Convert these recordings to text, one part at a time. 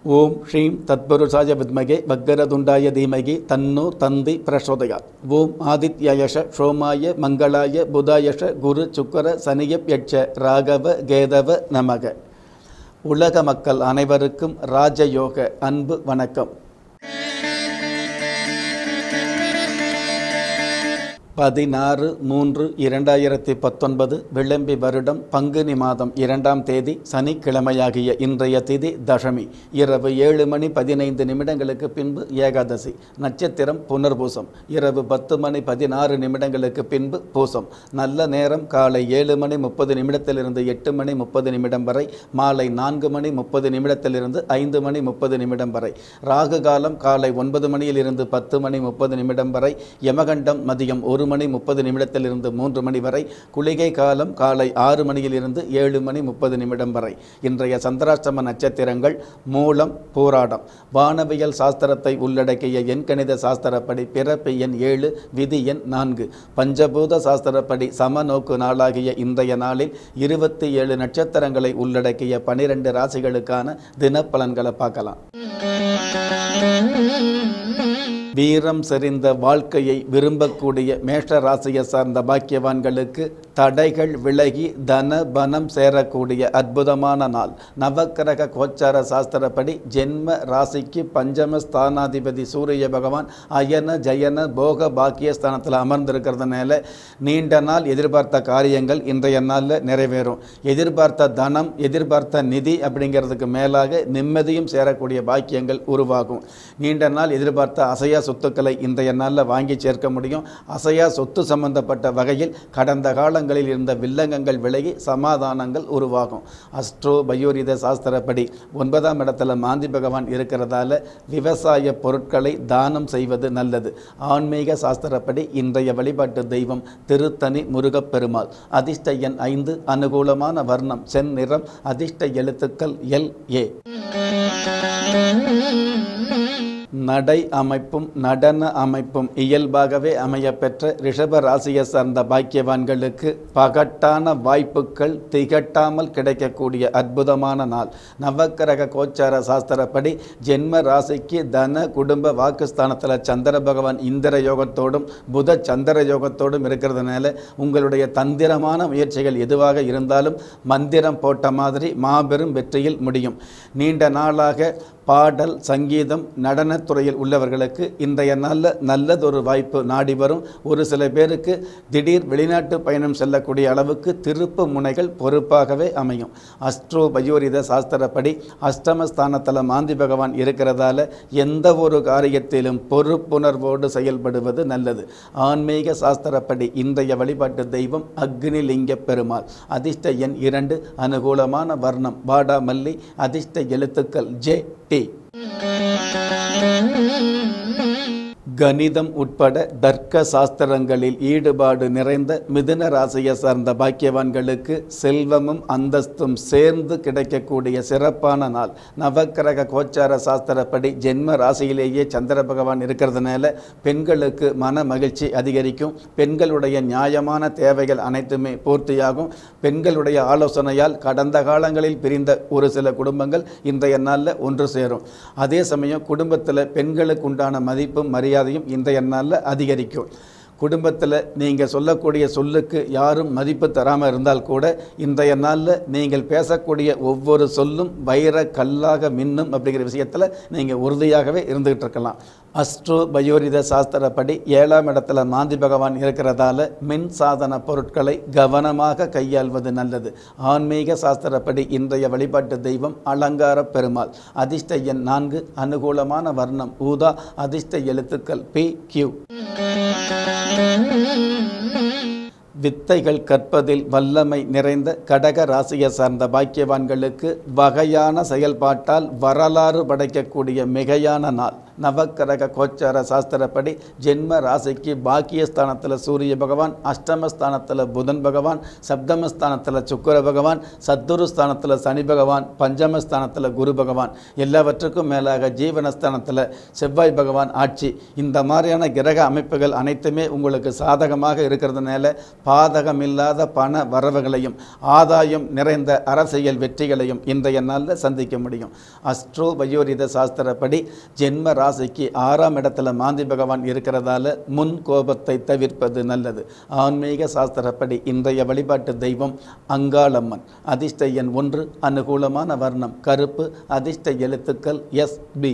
ஓம் ஸ்ரீம் தத்புருஷாய வித்மகே வக்கரதுண்டாய தீமகி தன்னோ தந்தி பிரசோதயாத் ஓம் ஆதித்யயஷ சோமாய மங்களாய புதாயஷ குரு சுக்கர சனியப் யட்ச ராகவ கேதவ நமக உலக மக்கள் அனைவருக்கும் ராஜயோக அன்பு வணக்கம் பதினாறு மூன்று இரண்டாயிரத்தி பத்தொன்பது விளம்பி வருடம் பங்குனி மாதம் இரண்டாம் தேதி சனிக்கிழமையாகிய இன்றைய திதி தசமி இரவு ஏழு மணி பதினைந்து நிமிடங்களுக்கு பின்பு ஏகாதசி நட்சத்திரம் புனர்பூசம் இரவு பத்து மணி பதினாறு நிமிடங்களுக்கு பின்பு பூசம் நல்ல நேரம் காலை ஏழு மணி முப்பது நிமிடத்திலிருந்து எட்டு மணி முப்பது நிமிடம் வரை மாலை நான்கு மணி முப்பது நிமிடத்திலிருந்து ஐந்து மணி முப்பது நிமிடம் வரை ராகு காலம் காலை ஒன்பது மணியிலிருந்து பத்து மணி முப்பது நிமிடம் வரை யமகண்டம் மதியம் ஒரு மணி முப்பது நிமிடத்திலிருந்து மூன்று மணி வரை குளிகை காலம் காலை ஆறு மணியிலிருந்து ஏழு மணி முப்பது நிமிடம் வரை இன்றைய சந்திராஷ்டம நட்சத்திரங்கள் மூலம் போராடம் வானவியல் சாஸ்திரத்தை உள்ளடக்கிய எண்கணித சாஸ்திரப்படி பிறப்பு எண் ஏழு விதி எண் நான்கு பஞ்சபூத சாஸ்திரப்படி சமநோக்கு நாளாகிய இன்றைய நாளில் இருபத்தி ஏழு நட்சத்திரங்களை உள்ளடக்கிய பனிரெண்டு ராசிகளுக்கான தினப்பலன்களை பார்க்கலாம் வீரம் செறிந்த வாழ்க்கையை விரும்பக்கூடிய மேஷ ராசியை சார்ந்த பாக்கியவான்களுக்கு தடைகள் விலகி தன பனம் சேரக்கூடிய அற்புதமான நாள் நவக்கிரக கோச்சார சாஸ்திரப்படி ஜென்ம ராசிக்கு பஞ்சம ஸ்தானாதிபதி சூரிய பகவான் அயன ஜயன போக பாக்கியஸ்தானத்தில் அமர்ந்திருக்கிறதுனால நீண்ட நாள் எதிர்பார்த்த காரியங்கள் இன்றைய நாளில் நிறைவேறும் எதிர்பார்த்த தனம் எதிர்பார்த்த நிதி அப்படிங்கிறதுக்கு மேலாக நிம்மதியும் சேரக்கூடிய பாக்கியங்கள் உருவாகும் நீண்ட நாள் எதிர்பார்த்த அசையா சொத்துக்களை இன்றைய நாளில் வாங்கி சேர்க்க முடியும் அசையா சொத்து சம்பந்தப்பட்ட வகையில் கடந்த காலங்களில் இருந்த வில்லங்கங்கள் விலகி சமாதானங்கள் உருவாகும் அஸ்ட்ரோ பயோரித சாஸ்திரப்படி ஒன்பதாம் இடத்துல மாந்தி பகவான் இருக்கிறதால விவசாய பொருட்களை தானம் செய்வது நல்லது ஆன்மீக சாஸ்திரப்படி இன்றைய வழிபாட்டு தெய்வம் திருத்தணி முருகப்பெருமாள் அதிர்ஷ்ட எண் ஐந்து அனுகூலமான வர்ணம் செந்நிறம் அதிர்ஷ்ட எழுத்துக்கள் எல் ஏ நடை அமைப்பும் நடன அமைப்பும் இயல்பாகவே அமையப்பெற்ற ரிஷப ராசியை சார்ந்த பாக்கியவான்களுக்கு பகட்டான வாய்ப்புகள் திகட்டாமல் கிடைக்கக்கூடிய அற்புதமான நாள் நவக்கிரக கோச்சார சாஸ்திரப்படி ஜென்ம ராசிக்கு தன குடும்ப வாக்குஸ்தானத்தில் சந்திர பகவான் இந்திர யோகத்தோடும் புத சந்திர யோகத்தோடும் இருக்கிறதுனால உங்களுடைய தந்திரமான முயற்சிகள் எதுவாக இருந்தாலும் மந்திரம் போட்ட மாதிரி மாபெரும் வெற்றியில் முடியும் நீண்ட நாளாக பாடல் சங்கீதம் நடனத்துறையில் உள்ளவர்களுக்கு இன்றைய நாளில் நல்லதொரு வாய்ப்பு நாடி வரும் ஒரு சில பேருக்கு திடீர் வெளிநாட்டு பயணம் செல்லக்கூடிய அளவுக்கு திருப்பு முனைகள் பொறுப்பாகவே அமையும் அஸ்ட்ரோ பயோரித சாஸ்திரப்படி அஷ்டமஸ்தானத்தில் மாந்தி பகவான் இருக்கிறதால எந்த ஒரு காரியத்திலும் பொறுப்புணர்வோடு செயல்படுவது நல்லது ஆன்மீக சாஸ்திரப்படி இன்றைய வழிபாட்டு தெய்வம் அக்னிலிங்க பெருமாள் அதிர்ஷ்ட எண் இரண்டு அனுகூலமான வர்ணம் வாடாமல்லி அதிர்ஷ்ட எழுத்துக்கள் ஜே டி கணிதம் உட்பட தர்க்க சாஸ்திரங்களில் ஈடுபாடு நிறைந்த மிதுன ராசியை சார்ந்த பாக்கியவான்களுக்கு செல்வமும் அந்தஸ்தும் சேர்ந்து கிடைக்கக்கூடிய சிறப்பான நாள் நவக்கிரக கோச்சார சாஸ்திரப்படி ஜென்ம ராசியிலேயே சந்திர பகவான் இருக்கிறதுனால பெண்களுக்கு மன மகிழ்ச்சி அதிகரிக்கும் பெண்களுடைய நியாயமான தேவைகள் அனைத்துமே பூர்த்தியாகும் பெண்களுடைய ஆலோசனையால் கடந்த காலங்களில் பிரிந்த ஒரு சில குடும்பங்கள் இன்றைய நாளில் ஒன்று சேரும் அதே சமயம் குடும்பத்தில் பெண்களுக்கு உண்டான மதிப்பும் மரியாதை மரியாதையும் இன்றைய நாளில் அதிகரிக்கும் குடும்பத்தில் நீங்கள் சொல்லக்கூடிய சொல்லுக்கு யாரும் மதிப்பு தராமல் இருந்தால் கூட இன்றைய நாளில் நீங்கள் பேசக்கூடிய ஒவ்வொரு சொல்லும் வைர கல்லாக மின்னும் அப்படிங்கிற விஷயத்தில் நீங்கள் உறுதியாகவே இருந்துகிட்டு இருக்கலாம் அஸ்ட்ரோ பயோரித சாஸ்திரப்படி ஏழாம் இடத்துல மாந்தி பகவான் இருக்கிறதால மின் சாதன பொருட்களை கவனமாக கையாள்வது நல்லது ஆன்மீக சாஸ்திரப்படி இன்றைய வழிபாட்டு தெய்வம் அலங்கார பெருமாள் அதிர்ஷ்ட எண் நான்கு அனுகூலமான வர்ணம் ஊதா அதிர்ஷ்ட எழுத்துக்கள் பி கியூ வித்தைகள் கற்பதில் வல்லமை நிறைந்த கடக ராசியை சார்ந்த பாக்கியவான்களுக்கு வகையான செயல்பாட்டால் வரலாறு படைக்கக்கூடிய மிகையான நாள் நவக்கிரக கோச்சார சாஸ்திரப்படி ஜென்ம ராசிக்கு பாக்கியஸ்தானத்தில் சூரிய பகவான் அஷ்டமஸ்தானத்தில் புதன் பகவான் சப்தமஸ்தானத்தில் சுக்கிர பகவான் சத்துருஸ்தானத்தில் சனி பகவான் பஞ்சமஸ்தானத்தில் குரு பகவான் எல்லாவற்றுக்கும் மேலாக ஜீவனஸ்தானத்தில் செவ்வாய் பகவான் ஆட்சி இந்த மாதிரியான கிரக அமைப்புகள் அனைத்துமே உங்களுக்கு சாதகமாக இருக்கிறதுனால பாதகமில்லாத பண வரவுகளையும் ஆதாயம் நிறைந்த அரசியல் வெற்றிகளையும் இன்றைய நாளில் சந்திக்க முடியும் அஸ்ட்ரோ வயோரித சாஸ்திரப்படி ஜென்ம ராசிக்கு ஆறாம் இடத்துல மாந்தி பகவான் இருக்கிறதால முன் கோபத்தை தவிர்ப்பது நல்லது ஆன்மீக சாஸ்திரப்படி இன்றைய வழிபாட்டு தெய்வம் அங்காளம்மன் அதிர்ஷ்ட எண் ஒன்று அனுகூலமான வர்ணம் கருப்பு அதிர்ஷ்ட எழுத்துக்கள் எஸ் பி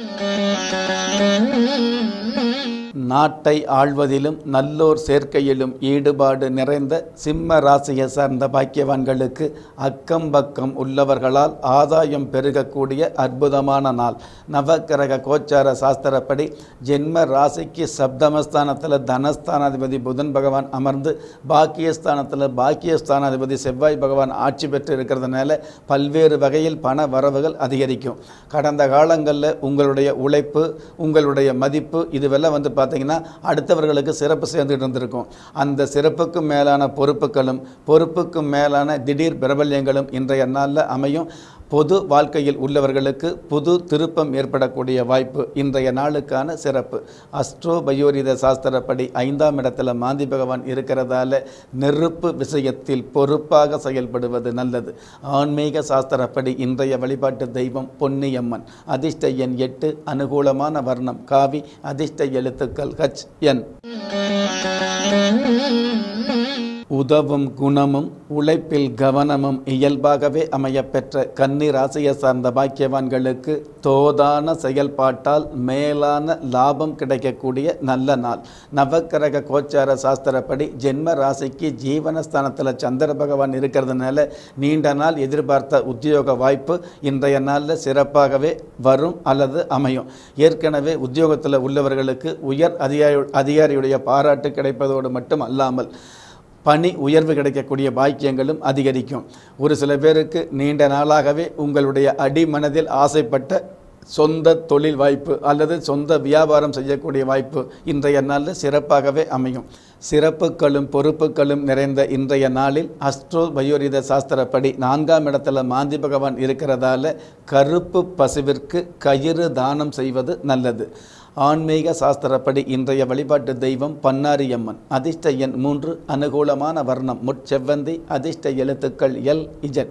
நாட்டை ஆள்வதிலும் நல்லோர் சேர்க்கையிலும் ஈடுபாடு நிறைந்த சிம்ம ராசியை சார்ந்த பாக்கியவான்களுக்கு அக்கம் பக்கம் உள்ளவர்களால் ஆதாயம் பெருகக்கூடிய அற்புதமான நாள் நவக்கிரக கோச்சார சாஸ்திரப்படி ஜென்ம ராசிக்கு சப்தமஸ்தானத்தில் தனஸ்தானாதிபதி புதன் பகவான் அமர்ந்து பாக்கியஸ்தானத்தில் பாக்கியஸ்தானாதிபதி செவ்வாய் பகவான் ஆட்சி பெற்று இருக்கிறதுனால பல்வேறு வகையில் பண வரவுகள் அதிகரிக்கும் கடந்த காலங்களில் உங்களுடைய உழைப்பு உங்களுடைய மதிப்பு இதுவெல்லாம் வந்து பார்த்தீங்கன்னா அடுத்தவர்களுக்கு சிறப்பு சேர்ந்துட்டு இருந்திருக்கும் அந்த சிறப்புக்கும் மேலான பொறுப்புகளும் பொறுப்புக்கும் மேலான திடீர் பிரபல்யங்களும் இன்றைய நாளில் அமையும் பொது வாழ்க்கையில் உள்ளவர்களுக்கு புது திருப்பம் ஏற்படக்கூடிய வாய்ப்பு இன்றைய நாளுக்கான சிறப்பு அஸ்ட்ரோ பயோரித சாஸ்திரப்படி ஐந்தாம் இடத்துல மாந்தி பகவான் இருக்கிறதால நெருப்பு விஷயத்தில் பொறுப்பாக செயல்படுவது நல்லது ஆன்மீக சாஸ்திரப்படி இன்றைய வழிபாட்டு தெய்வம் பொன்னியம்மன் அதிர்ஷ்ட எண் எட்டு அனுகூலமான வர்ணம் காவி அதிர்ஷ்ட எழுத்துக்கள் ஹச் என் உதவும் குணமும் உழைப்பில் கவனமும் இயல்பாகவே அமையப்பெற்ற கன்னி ராசியை சார்ந்த பாக்கியவான்களுக்கு தோதான செயல்பாட்டால் மேலான லாபம் கிடைக்கக்கூடிய நல்ல நாள் நவக்கிரக கோச்சார சாஸ்திரப்படி ஜென்ம ராசிக்கு ஜீவனஸ்தானத்தில் சந்திர பகவான் இருக்கிறதுனால நீண்ட நாள் எதிர்பார்த்த உத்தியோக வாய்ப்பு இன்றைய நாளில் சிறப்பாகவே வரும் அல்லது அமையும் ஏற்கனவே உத்தியோகத்தில் உள்ளவர்களுக்கு உயர் அதிகாரி அதிகாரியுடைய பாராட்டு கிடைப்பதோடு மட்டும் அல்லாமல் பணி உயர்வு கிடைக்கக்கூடிய பாக்கியங்களும் அதிகரிக்கும் ஒரு சில பேருக்கு நீண்ட நாளாகவே உங்களுடைய அடிமனதில் ஆசைப்பட்ட சொந்த தொழில் வாய்ப்பு அல்லது சொந்த வியாபாரம் செய்யக்கூடிய வாய்ப்பு இன்றைய நாளில் சிறப்பாகவே அமையும் சிறப்புகளும் பொறுப்புகளும் நிறைந்த இன்றைய நாளில் அஸ்ட்ரோ பயோரித சாஸ்திரப்படி நான்காம் இடத்துல மாந்தி பகவான் இருக்கிறதால கருப்பு பசுவிற்கு கயிறு தானம் செய்வது நல்லது ஆன்மீக சாஸ்திரப்படி இன்றைய வழிபாட்டு தெய்வம் பன்னாரியம்மன் அதிர்ஷ்ட எண் மூன்று அனுகூலமான வர்ணம் முட்செவ்வந்தி அதிர்ஷ்ட எழுத்துக்கள் எல் இஜட்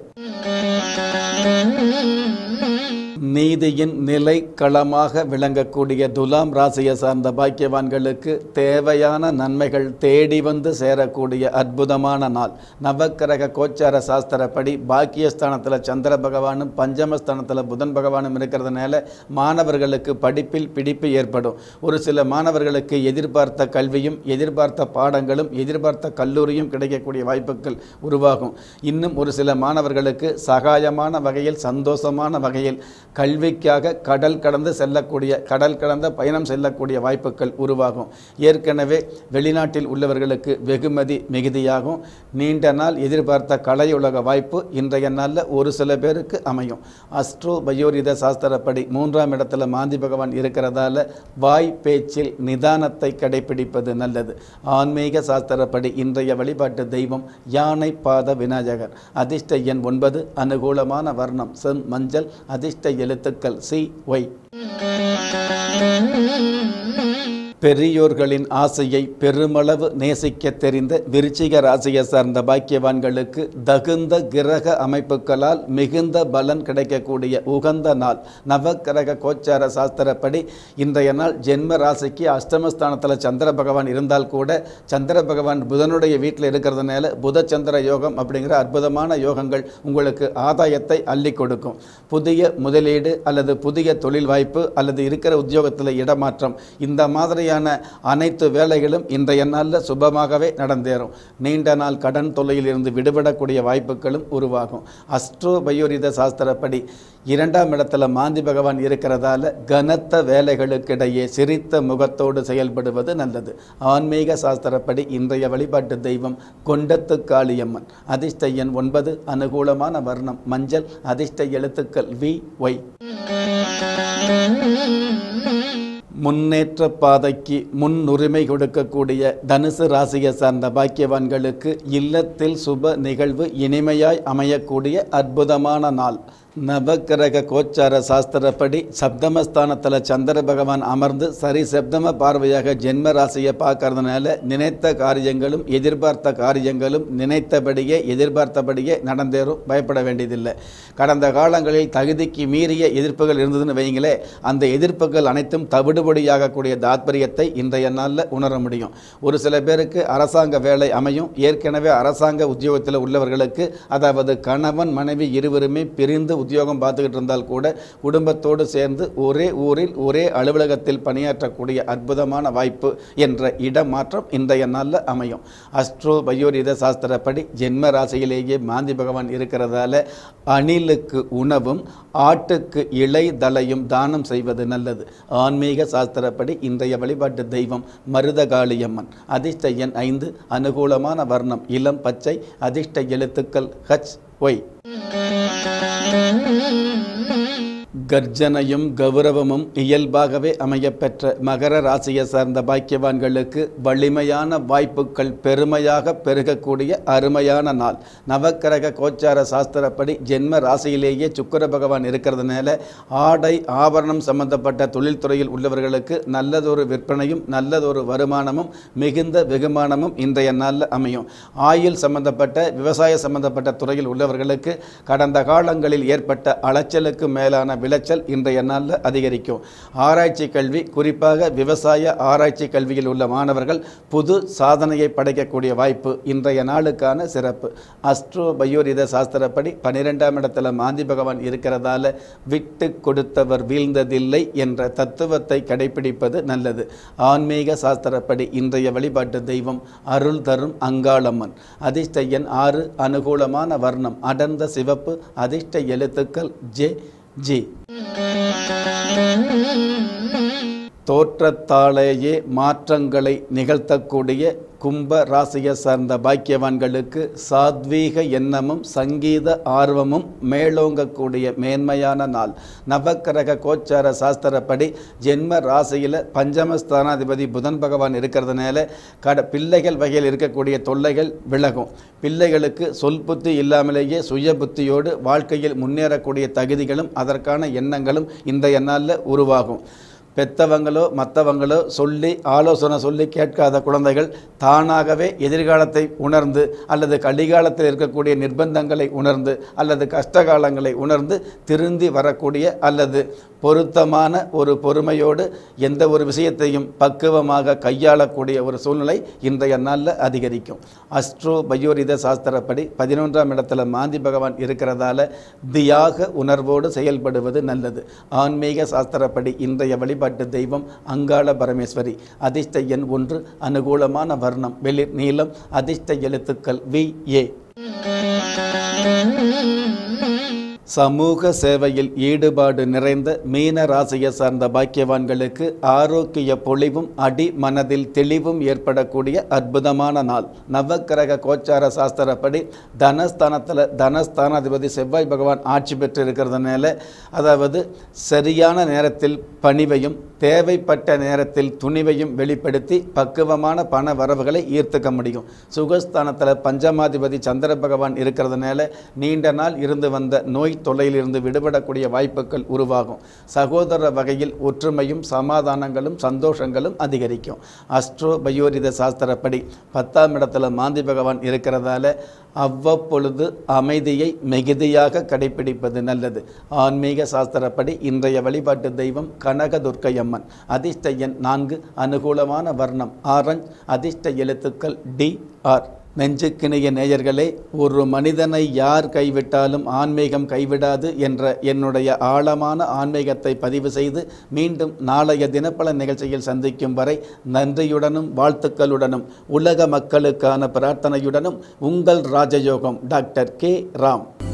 நீதியின் நிலை களமாக விளங்கக்கூடிய துலாம் ராசியை சார்ந்த பாக்கியவான்களுக்கு தேவையான நன்மைகள் தேடி வந்து சேரக்கூடிய அற்புதமான நாள் நவக்கிரக கோச்சார சாஸ்திரப்படி பாக்கியஸ்தானத்தில் சந்திர பகவானும் பஞ்சமஸ்தானத்தில் புதன் பகவானும் இருக்கிறதுனால மாணவர்களுக்கு படிப்பில் பிடிப்பு ஏற்படும் ஒரு சில மாணவர்களுக்கு எதிர்பார்த்த கல்வியும் எதிர்பார்த்த பாடங்களும் எதிர்பார்த்த கல்லூரியும் கிடைக்கக்கூடிய வாய்ப்புகள் உருவாகும் இன்னும் ஒரு சில மாணவர்களுக்கு சகாயமான வகையில் சந்தோஷமான வகையில் கல்விக்காக கடல் கடந்து செல்லக்கூடிய கடல் கடந்த பயணம் செல்லக்கூடிய வாய்ப்புகள் உருவாகும் ஏற்கனவே வெளிநாட்டில் உள்ளவர்களுக்கு வெகுமதி மிகுதியாகும் நீண்ட நாள் எதிர்பார்த்த கலையுலக வாய்ப்பு இன்றைய நாளில் ஒரு சில பேருக்கு அமையும் அஸ்ட்ரோ பயோரித சாஸ்திரப்படி மூன்றாம் இடத்துல மாந்தி பகவான் இருக்கிறதால வாய் பேச்சில் நிதானத்தை கடைபிடிப்பது நல்லது ஆன்மீக சாஸ்திரப்படி இன்றைய வழிபாட்டு தெய்வம் யானை பாத விநாயகர் அதிர்ஷ்ட எண் ஒன்பது அனுகூலமான வர்ணம் செம் மஞ்சள் அதிர்ஷ்ட எழுத்துக்கள் சி ஒய் பெரியோர்களின் ஆசையை பெருமளவு நேசிக்க தெரிந்த விருச்சிக ராசியை சார்ந்த பாக்கியவான்களுக்கு தகுந்த கிரக அமைப்புகளால் மிகுந்த பலன் கிடைக்கக்கூடிய உகந்த நாள் நவக்கிரக கோச்சார சாஸ்திரப்படி இன்றைய நாள் ஜென்ம ராசிக்கு அஷ்டமஸ்தானத்தில் சந்திர பகவான் இருந்தால் கூட சந்திர பகவான் புதனுடைய வீட்டில் இருக்கிறதுனால புத சந்திர யோகம் அப்படிங்கிற அற்புதமான யோகங்கள் உங்களுக்கு ஆதாயத்தை அள்ளி கொடுக்கும் புதிய முதலீடு அல்லது புதிய தொழில் வாய்ப்பு அல்லது இருக்கிற உத்தியோகத்தில் இடமாற்றம் இந்த மாதிரியான அனைத்து வேலைகளும் இன்றைய நாளில் சுபமாகவே நடந்தேறும் நீண்ட நாள் கடன் தொல்லையில் இருந்து விடுபடக்கூடிய வாய்ப்புகளும் உருவாகும் அஸ்ட்ரோ பயோரித சாஸ்திரப்படி இரண்டாம் இடத்துல மாந்தி பகவான் இருக்கிறதால கனத்த வேலைகளுக்கிடையே சிரித்த முகத்தோடு செயல்படுவது நல்லது ஆன்மீக சாஸ்திரப்படி இன்றைய வழிபாட்டு தெய்வம் கொண்டத்து காளியம்மன் அதிர்ஷ்ட எண் ஒன்பது அனுகூலமான வர்ணம் மஞ்சள் அதிர்ஷ்ட எழுத்துக்கள் வி ஒய் முன்னேற்ற பாதைக்கு முன்னுரிமை கொடுக்கக்கூடிய தனுசு ராசியை சார்ந்த பாக்கியவான்களுக்கு இல்லத்தில் சுப நிகழ்வு இனிமையாய் அமையக்கூடிய அற்புதமான நாள் நவக்கிரக கோச்சார சாஸ்திரப்படி சப்தமஸ்தானத்தில் சந்திர பகவான் அமர்ந்து சரி சப்தம பார்வையாக ஜென்ம ராசியை பார்க்கறதுனால நினைத்த காரியங்களும் எதிர்பார்த்த காரியங்களும் நினைத்தபடியே எதிர்பார்த்தபடியே நடந்தேறும் பயப்பட வேண்டியதில்லை கடந்த காலங்களில் தகுதிக்கு மீறிய எதிர்ப்புகள் இருந்ததுன்னு வைங்களே அந்த எதிர்ப்புகள் அனைத்தும் தவிடுபடியாகக்கூடிய தாத்பரியத்தை இன்றைய நாளில் உணர முடியும் ஒரு சில பேருக்கு அரசாங்க வேலை அமையும் ஏற்கனவே அரசாங்க உத்தியோகத்தில் உள்ளவர்களுக்கு அதாவது கணவன் மனைவி இருவருமே பிரிந்து உத்தியோகம் பார்த்துக்கிட்டு இருந்தால் கூட குடும்பத்தோடு சேர்ந்து ஒரே ஊரில் ஒரே அலுவலகத்தில் பணியாற்றக்கூடிய அற்புதமான வாய்ப்பு என்ற இடமாற்றம் இன்றைய நாளில் அமையும் அஸ்ட்ரோ பயோரித சாஸ்திரப்படி ஜென்ம ராசியிலேயே மாந்தி பகவான் இருக்கிறதால அணிலுக்கு உணவும் ஆட்டுக்கு இலை தலையும் தானம் செய்வது நல்லது ஆன்மீக சாஸ்திரப்படி இன்றைய வழிபாட்டு தெய்வம் மருதகாளியம்மன் அதிர்ஷ்ட எண் ஐந்து அனுகூலமான வர்ணம் இளம் பச்சை அதிர்ஷ்ட எழுத்துக்கள் ஹச் ஒய் கர்ஜனையும் கௌரவமும் இயல்பாகவே அமையப்பெற்ற மகர ராசியை சார்ந்த பாக்கியவான்களுக்கு வலிமையான வாய்ப்புகள் பெருமையாக பெருகக்கூடிய அருமையான நாள் நவக்கிரக கோச்சார சாஸ்திரப்படி ஜென்ம ராசியிலேயே சுக்கிர பகவான் இருக்கிறதுனால ஆடை ஆபரணம் சம்பந்தப்பட்ட தொழில்துறையில் உள்ளவர்களுக்கு நல்லதொரு விற்பனையும் நல்லதொரு வருமானமும் மிகுந்த வெகுமானமும் இன்றைய நாளில் அமையும் ஆயில் சம்பந்தப்பட்ட விவசாய சம்பந்தப்பட்ட துறையில் உள்ளவர்களுக்கு கடந்த காலங்களில் ஏற்பட்ட அலைச்சலுக்கு மேலான விளைச்சல் இன்றைய நாளில் அதிகரிக்கும் ஆராய்ச்சி கல்வி குறிப்பாக விவசாய ஆராய்ச்சி கல்வியில் உள்ள மாணவர்கள் புது சாதனையை படைக்கக்கூடிய வாய்ப்பு இன்றைய நாளுக்கான சிறப்பு அஸ்ட்ரோ பயோரித சாஸ்திரப்படி பன்னிரெண்டாம் இடத்துல மாந்தி பகவான் இருக்கிறதால விட்டு கொடுத்தவர் வீழ்ந்ததில்லை என்ற தத்துவத்தை கடைபிடிப்பது நல்லது ஆன்மீக சாஸ்திரப்படி இன்றைய வழிபாட்டு தெய்வம் அருள் தரும் அங்காளம்மன் அதிர்ஷ்ட எண் ஆறு அனுகூலமான வர்ணம் அடர்ந்த சிவப்பு அதிர்ஷ்ட எழுத்துக்கள் ஜே ஜி தோற்றத்தாலேயே மாற்றங்களை நிகழ்த்தக்கூடிய கும்ப ராசியை சார்ந்த பாக்கியவான்களுக்கு சாத்வீக எண்ணமும் சங்கீத ஆர்வமும் மேலோங்கக்கூடிய மேன்மையான நாள் நவக்கிரக கோச்சார சாஸ்திரப்படி ஜென்ம ராசியில் பஞ்சமஸ்தானாதிபதி புதன் பகவான் இருக்கிறதுனால கட பிள்ளைகள் வகையில் இருக்கக்கூடிய தொல்லைகள் விலகும் பிள்ளைகளுக்கு சொல் புத்தி இல்லாமலேயே சுய புத்தியோடு வாழ்க்கையில் முன்னேறக்கூடிய தகுதிகளும் அதற்கான எண்ணங்களும் இன்றைய நாளில் உருவாகும் பெத்தவங்களோ மற்றவங்களோ சொல்லி ஆலோசனை சொல்லி கேட்காத குழந்தைகள் தானாகவே எதிர்காலத்தை உணர்ந்து அல்லது கலிகாலத்தில் இருக்கக்கூடிய நிர்பந்தங்களை உணர்ந்து அல்லது கஷ்டகாலங்களை உணர்ந்து திருந்தி வரக்கூடிய அல்லது பொருத்தமான ஒரு பொறுமையோடு எந்த ஒரு விஷயத்தையும் பக்குவமாக கையாளக்கூடிய ஒரு சூழ்நிலை இன்றைய நாளில் அதிகரிக்கும் அஸ்ட்ரோ பயோரித சாஸ்திரப்படி பதினொன்றாம் இடத்துல மாந்தி பகவான் இருக்கிறதால தியாக உணர்வோடு செயல்படுவது நல்லது ஆன்மீக சாஸ்திரப்படி இன்றைய வழிபாடு வழிபாட்டு தெய்வம் அங்காள பரமேஸ்வரி அதிர்ஷ்ட எண் ஒன்று அனுகூலமான வர்ணம் வெளிர் நீளம் அதிர்ஷ்ட எழுத்துக்கள் வி ஏ சமூக சேவையில் ஈடுபாடு நிறைந்த மீன ராசியை சார்ந்த பாக்கியவான்களுக்கு ஆரோக்கிய பொலிவும் அடி மனதில் தெளிவும் ஏற்படக்கூடிய அற்புதமான நாள் நவக்கிரக கோச்சார சாஸ்திரப்படி தனஸ்தானத்தில் தனஸ்தானாதிபதி செவ்வாய் பகவான் ஆட்சி பெற்று இருக்கிறதுனால அதாவது சரியான நேரத்தில் பணிவையும் தேவைப்பட்ட நேரத்தில் துணிவையும் வெளிப்படுத்தி பக்குவமான பண வரவுகளை ஈர்த்துக்க முடியும் சுகஸ்தானத்தில் பஞ்சமாதிபதி சந்திர பகவான் இருக்கிறதுனால நீண்ட நாள் இருந்து வந்த நோய் தொல்லையிலிருந்து விடுபடக்கூடிய வாய்ப்புகள் உருவாகும் சகோதர வகையில் ஒற்றுமையும் சமாதானங்களும் சந்தோஷங்களும் அதிகரிக்கும் அஸ்ட்ரோ பயோரித சாஸ்திரப்படி பத்தாம் இடத்துல மாந்தி பகவான் இருக்கிறதால அவ்வப்பொழுது அமைதியை மிகுதியாக கடைபிடிப்பது நல்லது ஆன்மீக சாஸ்திரப்படி இன்றைய வழிபாட்டு தெய்வம் கனகதுர்க்கை அம்மன் அதிர்ஷ்ட எண் நான்கு அனுகூலமான வர்ணம் ஆரஞ்ச் அதிர்ஷ்ட எழுத்துக்கள் டி ஆர் நெஞ்சுக்கிணைய நேயர்களே ஒரு மனிதனை யார் கைவிட்டாலும் ஆன்மீகம் கைவிடாது என்ற என்னுடைய ஆழமான ஆன்மீகத்தை பதிவு செய்து மீண்டும் நாளைய தினப்பல நிகழ்ச்சியில் சந்திக்கும் வரை நன்றியுடனும் வாழ்த்துக்களுடனும் உலக மக்களுக்கான பிரார்த்தனையுடனும் உங்கள் ராஜயோகம் டாக்டர் கே ராம்